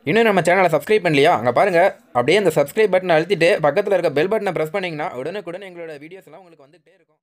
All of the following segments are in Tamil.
இன்னும் நம்ம சேனலை சப்ஸ்கிரைப் பண்ணலையா அங்கே பாருங்கள் அப்படியே அந்த சப்ஸ்கிரைப் பட்டனை அழுத்திட்டு பக்கத்தில் இருக்க பெல் பட்டனை ப்ரெஸ் பண்ணிங்கன்னா உடனுக்குடன் எங்களோட வீடியோஸ் எல்லாம் உங்களுக்கு வந்துகிட்டே இருக்கும்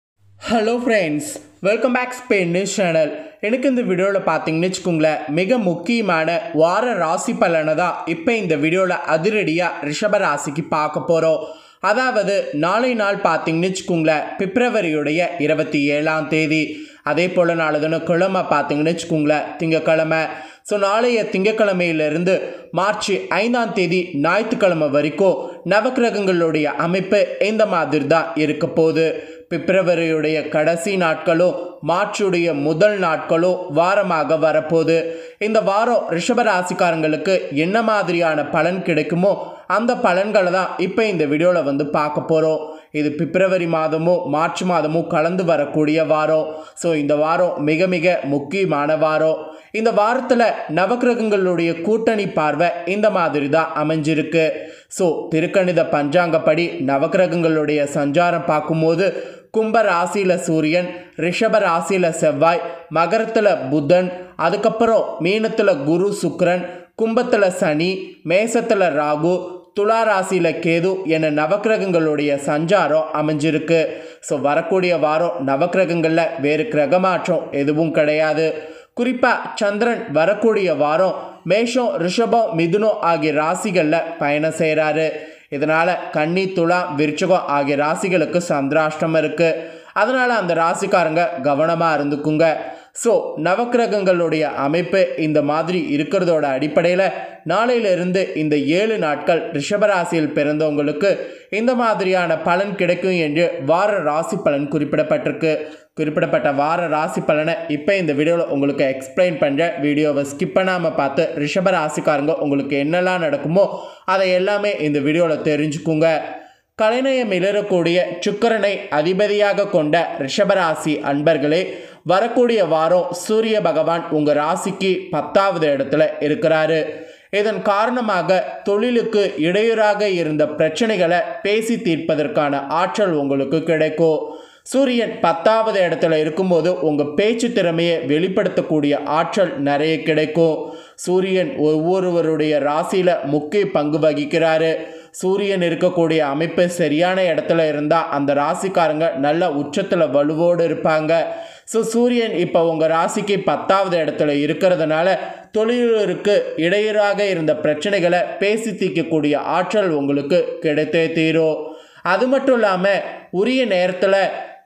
hello friends welcome back Spain news channel எனக்கு இந்த வீடியோவில் பார்த்தீங்கன்னு வச்சுக்கோங்களேன் மிக முக்கியமான வார ராசி பலனை தான் இப்போ இந்த வீடியோவில் அதிரடியாக ரிஷப ராசிக்கு பார்க்க போகிறோம் அதாவது நாளை நாள் பார்த்தீங்கன்னு வச்சுக்கோங்களேன் பிப்ரவரியுடைய இருபத்தி ஏழாம் தேதி அதே போல் நாளை தினம் கிழமை பார்த்தீங்கன்னு வச்சுக்கோங்களேன் திங்கக்கிழமை ஸோ நாளைய திங்கக்கிழமையிலிருந்து மார்ச் ஐந்தாம் தேதி ஞாயிற்றுக்கிழமை வரைக்கும் நவக்கிரகங்களுடைய அமைப்பு இந்த மாதிரி தான் இருக்க போகுது பிப்ரவரியுடைய கடைசி நாட்களும் மார்ச்சுடைய முதல் நாட்களும் வாரமாக வரப்போகுது இந்த வாரம் ரிஷபராசிக்காரங்களுக்கு என்ன மாதிரியான பலன் கிடைக்குமோ அந்த பலன்களை தான் இப்போ இந்த வீடியோவில் வந்து பார்க்க போகிறோம் இது பிப்ரவரி மாதமும் மார்ச் மாதமும் கலந்து வரக்கூடிய வாரம் ஸோ இந்த வாரம் மிக மிக முக்கியமான வாரம் இந்த வாரத்தில் நவக்கிரகங்களுடைய கூட்டணி பார்வை இந்த மாதிரி தான் அமைஞ்சிருக்கு ஸோ திருக்கணித பஞ்சாங்கப்படி நவக்கிரகங்களுடைய சஞ்சாரம் பார்க்கும்போது கும்ப ராசியில் சூரியன் ரிஷப ராசியில் செவ்வாய் மகரத்தில் புதன் அதுக்கப்புறம் மீனத்தில் குரு சுக்கிரன் கும்பத்தில் சனி மேசத்தில் ராகு துலா ராசியில் கேது என நவக்கிரகங்களுடைய சஞ்சாரம் அமைஞ்சிருக்கு ஸோ வரக்கூடிய வாரம் நவக்கிரகங்களில் வேறு கிரகமாற்றம் எதுவும் கிடையாது குறிப்பாக சந்திரன் வரக்கூடிய வாரம் மேஷம் ரிஷபம் மிதுனம் ஆகிய ராசிகளில் பயணம் செய்கிறாரு இதனால் கன்னி துலா விருச்சகம் ஆகிய ராசிகளுக்கு சந்திராஷ்டம் இருக்குது அதனால் அந்த ராசிக்காரங்க கவனமாக இருந்துக்குங்க ஸோ நவக்கிரகங்களுடைய அமைப்பு இந்த மாதிரி இருக்கிறதோட அடிப்படையில் நாளையிலிருந்து இந்த ஏழு நாட்கள் ரிஷபராசியில் பிறந்தவங்களுக்கு இந்த மாதிரியான பலன் கிடைக்கும் என்று வார ராசி பலன் குறிப்பிடப்பட்டிருக்கு குறிப்பிடப்பட்ட வார ராசி பலனை இப்போ இந்த வீடியோவில் உங்களுக்கு எக்ஸ்பிளைன் பண்ணுற வீடியோவை ஸ்கிப் பண்ணாமல் பார்த்து ரிஷப ராசிக்காரங்க உங்களுக்கு என்னெல்லாம் நடக்குமோ அதை எல்லாமே இந்த வீடியோவில் தெரிஞ்சுக்குங்க கலைநயம் இளரக்கூடிய சுக்கரனை அதிபதியாக கொண்ட ரிஷபராசி அன்பர்களே வரக்கூடிய வாரம் சூரிய பகவான் உங்கள் ராசிக்கு பத்தாவது இடத்துல இருக்கிறாரு இதன் காரணமாக தொழிலுக்கு இடையூறாக இருந்த பிரச்சனைகளை பேசி தீர்ப்பதற்கான ஆற்றல் உங்களுக்கு கிடைக்கும் சூரியன் பத்தாவது இடத்துல இருக்கும்போது உங்கள் பேச்சு திறமையை வெளிப்படுத்தக்கூடிய ஆற்றல் நிறைய கிடைக்கும் சூரியன் ஒவ்வொருவருடைய ராசியில் முக்கிய பங்கு வகிக்கிறாரு சூரியன் இருக்கக்கூடிய அமைப்பு சரியான இடத்துல இருந்தால் அந்த ராசிக்காரங்க நல்ல உச்சத்தில் வலுவோடு இருப்பாங்க ஸோ சூரியன் இப்போ உங்கள் ராசிக்கு பத்தாவது இடத்துல இருக்கிறதுனால தொழிலுக்கு இடையூறாக இருந்த பிரச்சனைகளை பேசி தீர்க்கக்கூடிய ஆற்றல் உங்களுக்கு கிடைத்தே தீரும் அது மட்டும் இல்லாமல் உரிய நேரத்தில்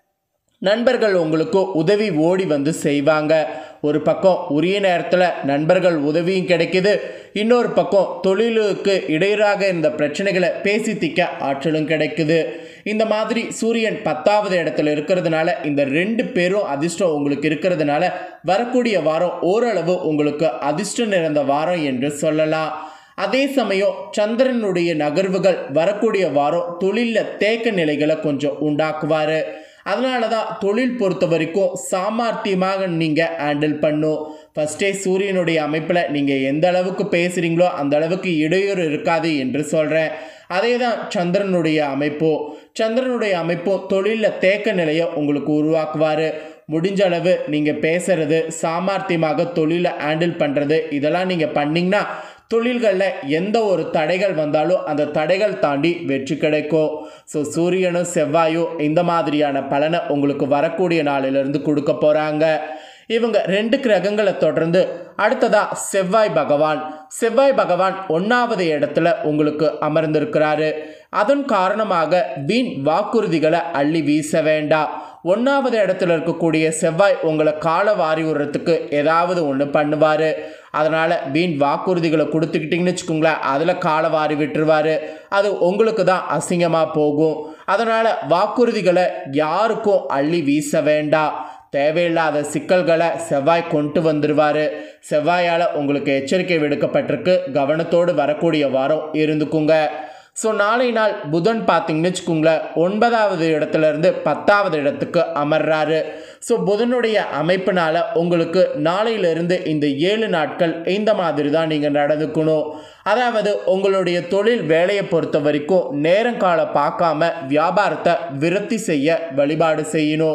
நண்பர்கள் உங்களுக்கு உதவி ஓடி வந்து செய்வாங்க ஒரு பக்கம் உரிய நேரத்தில் நண்பர்கள் உதவியும் கிடைக்குது இன்னொரு பக்கம் தொழிலுக்கு இடையூறாக இருந்த பிரச்சனைகளை பேசி தீக்க ஆற்றலும் கிடைக்குது இந்த மாதிரி சூரியன் பத்தாவது இடத்துல இருக்கிறதுனால இந்த ரெண்டு பேரும் அதிர்ஷ்டம் உங்களுக்கு இருக்கிறதுனால வரக்கூடிய வாரம் ஓரளவு உங்களுக்கு அதிர்ஷ்டம் நிறைந்த வாரம் என்று சொல்லலாம் அதே சமயம் சந்திரனுடைய நகர்வுகள் வரக்கூடிய வாரம் தொழிலில் தேக்க நிலைகளை கொஞ்சம் உண்டாக்குவார் அதனால தான் தொழில் பொறுத்த வரைக்கும் சாமர்த்தியமாக நீங்கள் ஹேண்டில் பண்ணும் ஃபஸ்ட்டே சூரியனுடைய அமைப்பில் நீங்கள் எந்த அளவுக்கு பேசுகிறீங்களோ அந்த அளவுக்கு இடையூறு இருக்காது என்று சொல்கிறேன் அதே தான் சந்திரனுடைய அமைப்பும் சந்திரனுடைய அமைப்பும் தொழிலில் தேக்க நிலையை உங்களுக்கு உருவாக்குவார் முடிஞ்ச அளவு நீங்கள் பேசுறது சாமர்த்தியமாக தொழிலை ஹேண்டில் பண்ணுறது இதெல்லாம் நீங்கள் பண்ணிங்கன்னா தொழில்களில் எந்த ஒரு தடைகள் வந்தாலும் அந்த தடைகள் தாண்டி வெற்றி கிடைக்கும் ஸோ சூரியனும் செவ்வாயும் இந்த மாதிரியான பலனை உங்களுக்கு வரக்கூடிய நாளிலிருந்து கொடுக்க போகிறாங்க இவங்க ரெண்டு கிரகங்களை தொடர்ந்து அடுத்ததா செவ்வாய் பகவான் செவ்வாய் பகவான் ஒன்றாவது இடத்துல உங்களுக்கு அமர்ந்திருக்கிறாரு அதன் காரணமாக வீண் வாக்குறுதிகளை அள்ளி வீச வேண்டாம் ஒன்றாவது இடத்துல இருக்கக்கூடிய செவ்வாய் உங்களை கால வாரி விடுறதுக்கு ஏதாவது ஒன்று பண்ணுவார் அதனால் வீண் வாக்குறுதிகளை கொடுத்துக்கிட்டிங்கன்னு வச்சுக்கோங்களேன் அதில் காலை வாரி விட்டுருவார் அது உங்களுக்கு தான் அசிங்கமாக போகும் அதனால் வாக்குறுதிகளை யாருக்கும் அள்ளி வீச வேண்டாம் தேவையில்லாத சிக்கல்களை செவ்வாய் கொண்டு வந்துடுவார் செவ்வாயால் உங்களுக்கு எச்சரிக்கை விடுக்கப்பட்டிருக்கு கவனத்தோடு வரக்கூடிய வாரம் இருந்துக்குங்க ஸோ நாளை நாள் புதன் பார்த்தீங்கன்னு வச்சுக்கோங்களேன் ஒன்பதாவது இடத்துல இருந்து பத்தாவது இடத்துக்கு அமர்றாரு ஸோ புதனுடைய அமைப்பினால் உங்களுக்கு நாளையிலிருந்து இந்த ஏழு நாட்கள் இந்த மாதிரி தான் நீங்கள் நடந்துக்கணும் அதாவது உங்களுடைய தொழில் வேலையை பொறுத்த வரைக்கும் நேரங்கால பார்க்காம வியாபாரத்தை விருத்தி செய்ய வழிபாடு செய்யணும்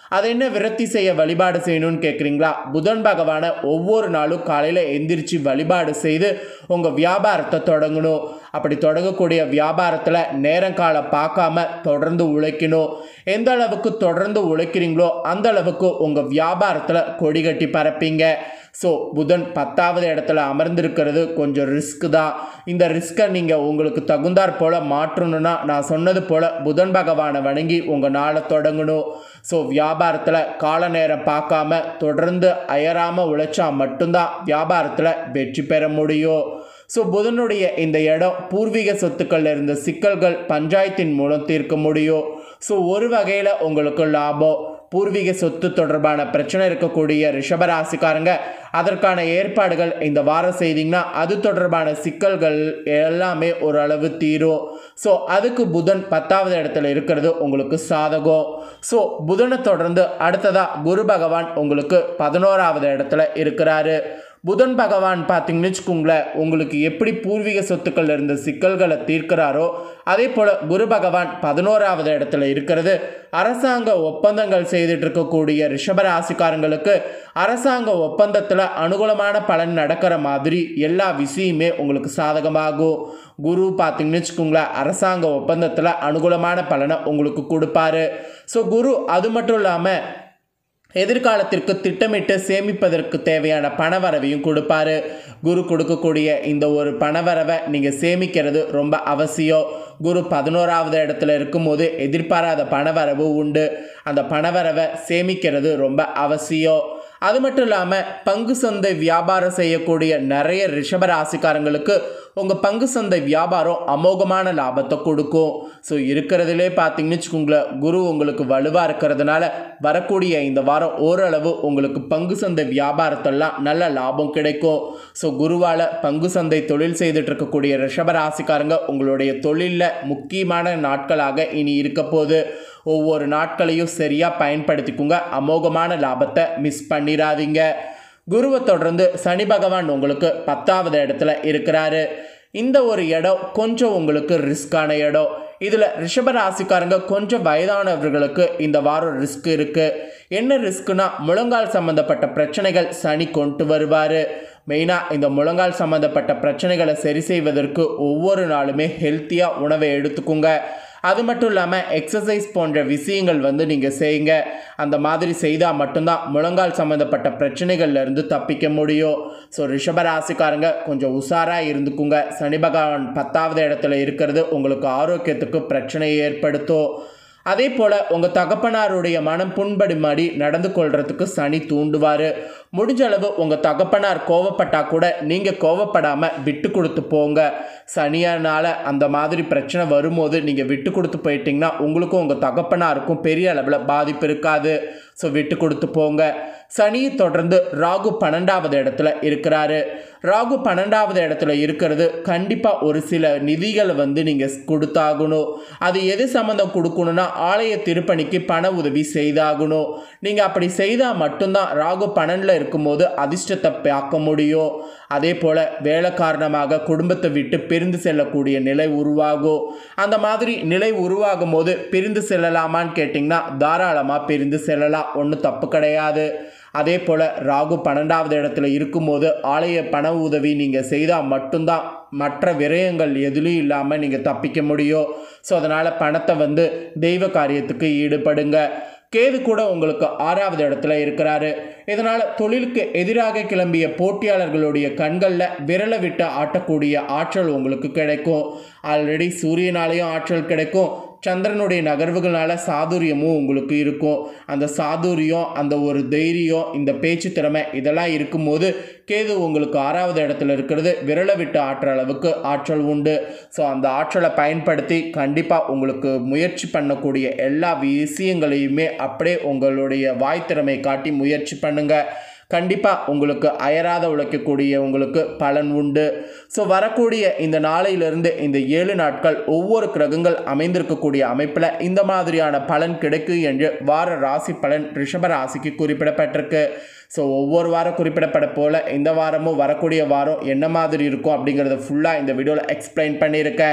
அதை என்ன விரத்தி செய்ய வழிபாடு செய்யணும்னு கேட்குறீங்களா புதன் பகவானை ஒவ்வொரு நாளும் காலையில் எந்திரிச்சு வழிபாடு செய்து உங்கள் வியாபாரத்தை தொடங்கணும் அப்படி தொடங்கக்கூடிய வியாபாரத்தில் நேரங்காலம் பார்க்காம தொடர்ந்து உழைக்கணும் எந்த அளவுக்கு தொடர்ந்து உழைக்கிறீங்களோ அந்த அளவுக்கு உங்கள் வியாபாரத்தில் கொடி கட்டி பரப்பீங்க ஸோ புதன் பத்தாவது இடத்துல அமர்ந்திருக்கிறது கொஞ்சம் ரிஸ்க் தான் இந்த ரிஸ்க்கை நீங்கள் உங்களுக்கு தகுந்தாற் போல் மாற்றணும்னா நான் சொன்னது போல் புதன் பகவானை வணங்கி உங்கள் நாளை தொடங்கணும் ஸோ வியாபாரத்தில் கால நேரம் பார்க்காம தொடர்ந்து அயராமல் உழைச்சா மட்டும்தான் வியாபாரத்தில் வெற்றி பெற முடியும் ஸோ புதனுடைய இந்த இடம் பூர்வீக சொத்துக்களில் இருந்த சிக்கல்கள் பஞ்சாயத்தின் மூலம் தீர்க்க முடியும் ஸோ ஒரு வகையில் உங்களுக்கு லாபம் பூர்வீக சொத்து தொடர்பான பிரச்சனை இருக்கக்கூடிய ரிஷபராசிக்காரங்க அதற்கான ஏற்பாடுகள் இந்த வாரம் செய்தீங்கன்னா அது தொடர்பான சிக்கல்கள் எல்லாமே ஓரளவு தீரும் ஸோ அதுக்கு புதன் பத்தாவது இடத்துல இருக்கிறது உங்களுக்கு சாதகம் ஸோ புதனை தொடர்ந்து அடுத்ததாக குரு பகவான் உங்களுக்கு பதினோராவது இடத்துல இருக்கிறாரு புதன் பகவான் பார்த்தீங்கன்னு வச்சுக்கோங்களேன் உங்களுக்கு எப்படி பூர்வீக சொத்துக்கள் இருந்த சிக்கல்களை தீர்க்கிறாரோ அதே போல் குரு பகவான் பதினோராவது இடத்துல இருக்கிறது அரசாங்க ஒப்பந்தங்கள் செய்துட்டு இருக்கக்கூடிய ரிஷபராசிக்காரங்களுக்கு அரசாங்க ஒப்பந்தத்தில் அனுகூலமான பலன் நடக்கிற மாதிரி எல்லா விஷயமே உங்களுக்கு சாதகமாகும் குரு பார்த்தீங்கன்னு வச்சுக்கோங்களேன் அரசாங்க ஒப்பந்தத்தில் அனுகூலமான பலனை உங்களுக்கு கொடுப்பாரு ஸோ குரு அது மட்டும் இல்லாமல் எதிர்காலத்திற்கு திட்டமிட்டு சேமிப்பதற்கு தேவையான பணவரவையும் கொடுப்பாரு குரு கொடுக்கக்கூடிய இந்த ஒரு பணவரவை நீங்கள் சேமிக்கிறது ரொம்ப அவசியம் குரு பதினோராவது இடத்துல இருக்கும்போது எதிர்பாராத பணவரவு உண்டு அந்த பணவரவை சேமிக்கிறது ரொம்ப அவசியம் அது மட்டும் இல்லாமல் பங்கு சந்தை வியாபாரம் செய்யக்கூடிய நிறைய ரிஷப ராசிக்காரங்களுக்கு உங்கள் பங்கு சந்தை வியாபாரம் அமோகமான லாபத்தை கொடுக்கும் ஸோ இருக்கிறதுலே பார்த்தீங்கன்னு வச்சுக்கோங்களேன் குரு உங்களுக்கு வலுவாக இருக்கிறதுனால வரக்கூடிய இந்த வாரம் ஓரளவு உங்களுக்கு பங்கு சந்தை வியாபாரத்தெல்லாம் நல்ல லாபம் கிடைக்கும் ஸோ குருவால் பங்கு சந்தை தொழில் செய்துட்டு இருக்கக்கூடிய ரிஷப ராசிக்காரங்க உங்களுடைய தொழிலில் முக்கியமான நாட்களாக இனி இருக்க போகுது ஒவ்வொரு நாட்களையும் சரியாக பயன்படுத்திக்குங்க அமோகமான லாபத்தை மிஸ் பண்ணிடாதீங்க குருவை தொடர்ந்து சனி பகவான் உங்களுக்கு பத்தாவது இடத்துல இருக்கிறாரு இந்த ஒரு இடம் கொஞ்சம் உங்களுக்கு ரிஸ்கான இடம் இதில் ரிஷப ராசிக்காரங்க கொஞ்சம் வயதானவர்களுக்கு இந்த வாரம் ரிஸ்க் இருக்குது என்ன ரிஸ்க்குனா முழங்கால் சம்மந்தப்பட்ட பிரச்சனைகள் சனி கொண்டு வருவார் மெயினாக இந்த முழங்கால் சம்மந்தப்பட்ட பிரச்சனைகளை சரி செய்வதற்கு ஒவ்வொரு நாளுமே ஹெல்த்தியாக உணவை எடுத்துக்கோங்க அது மட்டும் இல்லாமல் எக்ஸசைஸ் போன்ற விஷயங்கள் வந்து நீங்கள் செய்யுங்க அந்த மாதிரி செய்தால் மட்டும்தான் முழங்கால் சம்மந்தப்பட்ட பிரச்சனைகள்ல இருந்து தப்பிக்க முடியும் ஸோ ரிஷபராசிக்காரங்க கொஞ்சம் உஷாராக இருந்துக்குங்க சனி பகவான் பத்தாவது இடத்துல இருக்கிறது உங்களுக்கு ஆரோக்கியத்துக்கு பிரச்சனையை ஏற்படுத்தும் அதே போல் உங்கள் தகப்பனாருடைய மனம் புண்படுமாடி நடந்து கொள்றதுக்கு சனி தூண்டுவார் முடிஞ்ச அளவு உங்கள் தகப்பனார் கோவப்பட்டா கூட நீங்கள் கோவப்படாமல் விட்டு கொடுத்து போங்க சனியனால் அந்த மாதிரி பிரச்சனை வரும்போது நீங்கள் விட்டு கொடுத்து போயிட்டீங்கன்னா உங்களுக்கும் உங்கள் தகப்பனாருக்கும் பெரிய அளவில் பாதிப்பு இருக்காது ஸோ விட்டு கொடுத்து போங்க சனியை தொடர்ந்து ராகு பன்னெண்டாவது இடத்துல இருக்கிறாரு ராகு பன்னெண்டாவது இடத்துல இருக்கிறது கண்டிப்பாக ஒரு சில நிதிகளை வந்து நீங்கள் கொடுத்தாகணும் அது எது சம்மந்தம் கொடுக்கணும்னா ஆலய திருப்பணிக்கு பண உதவி செய்தாகணும் நீங்கள் அப்படி செய்தால் மட்டும்தான் ராகு பன்னெண்டில் இருக்கும்போது அதிர்ஷ்டத்தை பார்க்க முடியும் அதே போல் வேலை காரணமாக குடும்பத்தை விட்டு பிரிந்து செல்லக்கூடிய நிலை உருவாகும் அந்த மாதிரி நிலை உருவாகும் போது பிரிந்து செல்லலாமான்னு கேட்டிங்கன்னா தாராளமாக பிரிந்து செல்லலாம் ஒன்றும் தப்பு கிடையாது அதே போல் ராகு பன்னெண்டாவது இடத்துல இருக்கும்போது ஆலய பண உதவி நீங்கள் செய்தால் மட்டும்தான் மற்ற விரயங்கள் எதுலேயும் இல்லாமல் நீங்கள் தப்பிக்க முடியும் ஸோ அதனால் பணத்தை வந்து தெய்வ காரியத்துக்கு ஈடுபடுங்க கேது கூட உங்களுக்கு ஆறாவது இடத்துல இருக்கிறாரு இதனால் தொழிலுக்கு எதிராக கிளம்பிய போட்டியாளர்களுடைய கண்களில் விரலை விட்டு ஆட்டக்கூடிய ஆற்றல் உங்களுக்கு கிடைக்கும் ஆல்ரெடி சூரியனாலேயும் ஆற்றல் கிடைக்கும் சந்திரனுடைய நகர்வுகளால் சாதுரியமும் உங்களுக்கு இருக்கும் அந்த சாதுரியம் அந்த ஒரு தைரியம் இந்த பேச்சு திறமை இதெல்லாம் இருக்கும்போது கேது உங்களுக்கு ஆறாவது இடத்துல இருக்கிறது விரலை விட்டு ஆற்ற அளவுக்கு ஆற்றல் உண்டு ஸோ அந்த ஆற்றலை பயன்படுத்தி கண்டிப்பாக உங்களுக்கு முயற்சி பண்ணக்கூடிய எல்லா விஷயங்களையுமே அப்படியே உங்களுடைய வாய் திறமை காட்டி முயற்சி பண்ணுங்கள் கண்டிப்பாக உங்களுக்கு அயராத உழைக்கக்கூடிய உங்களுக்கு பலன் உண்டு ஸோ வரக்கூடிய இந்த நாளையிலிருந்து இந்த ஏழு நாட்கள் ஒவ்வொரு கிரகங்கள் அமைந்திருக்கக்கூடிய அமைப்பில் இந்த மாதிரியான பலன் கிடைக்கும் என்று வார ராசி பலன் ரிஷப ராசிக்கு குறிப்பிடப்பட்டிருக்கு ஸோ ஒவ்வொரு வாரம் குறிப்பிடப்பட போல் இந்த வாரமும் வரக்கூடிய வாரம் என்ன மாதிரி இருக்கும் அப்படிங்கிறத ஃபுல்லாக இந்த வீடியோவில் எக்ஸ்பிளைன் பண்ணியிருக்கேன்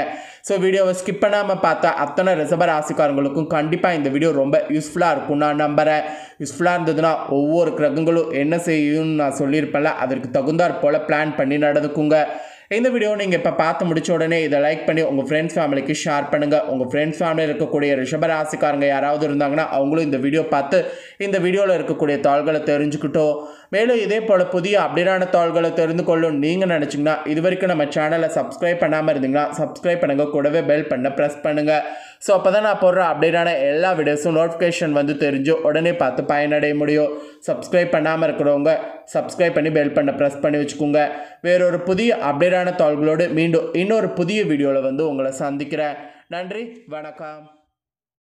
ஸோ வீடியோவை ஸ்கிப் பண்ணாமல் பார்த்தா அத்தனை ரிசப ராசிக்காரங்களுக்கும் கண்டிப்பாக இந்த வீடியோ ரொம்ப யூஸ்ஃபுல்லாக இருக்கும் நான் நம்புகிறேன் யூஸ்ஃபுல்லாக இருந்ததுன்னா ஒவ்வொரு கிரகங்களும் என்ன செய்யும்னு நான் சொல்லியிருப்பேன்ல அதற்கு தகுந்தாற் போல் பிளான் பண்ணி நடந்துக்குங்க இந்த வீடியோ நீங்கள் இப்போ பார்த்து முடிச்ச உடனே இதை லைக் பண்ணி உங்கள் ஃப்ரெண்ட்ஸ் ஃபேமிலிக்கு ஷேர் பண்ணுங்கள் உங்கள் ஃப்ரெண்ட்ஸ் ஃபேமிலியில் இருக்கக்கூடிய ரிஷபராசிக்காரங்க யாராவது இருந்தாங்கன்னா அவங்களும் இந்த வீடியோ பார்த்து இந்த வீடியோவில் இருக்கக்கூடிய தாள்களை தெரிஞ்சுக்கிட்டோம் மேலும் இதே போல் புதிய அப்டேட்டான தாள்களை தெரிந்து கொள்ளும் நீங்கள் நினச்சிங்கன்னா இது வரைக்கும் நம்ம சேனலை சப்ஸ்கிரைப் பண்ணாமல் இருந்தீங்கன்னா சப்ஸ்கிரைப் பண்ணுங்கள் கூடவே பெல் பண்ண ப்ரெஸ் பண்ணுங்கள் ஸோ அப்போ தான் நான் போடுற அப்டேட்டான எல்லா வீடியோஸும் நோட்டிஃபிகேஷன் வந்து தெரிஞ்சு உடனே பார்த்து பயனடைய முடியும் சப்ஸ்கிரைப் பண்ணாமல் இருக்கிறவங்க சப்ஸ்கிரைப் பண்ணி பெல் பண்ண ப்ரெஸ் பண்ணி வச்சுக்கோங்க வேறொரு புதிய அப்டேட்டான தாள்களோடு மீண்டும் இன்னொரு புதிய வீடியோவில் வந்து உங்களை சந்திக்கிறேன் நன்றி வணக்கம்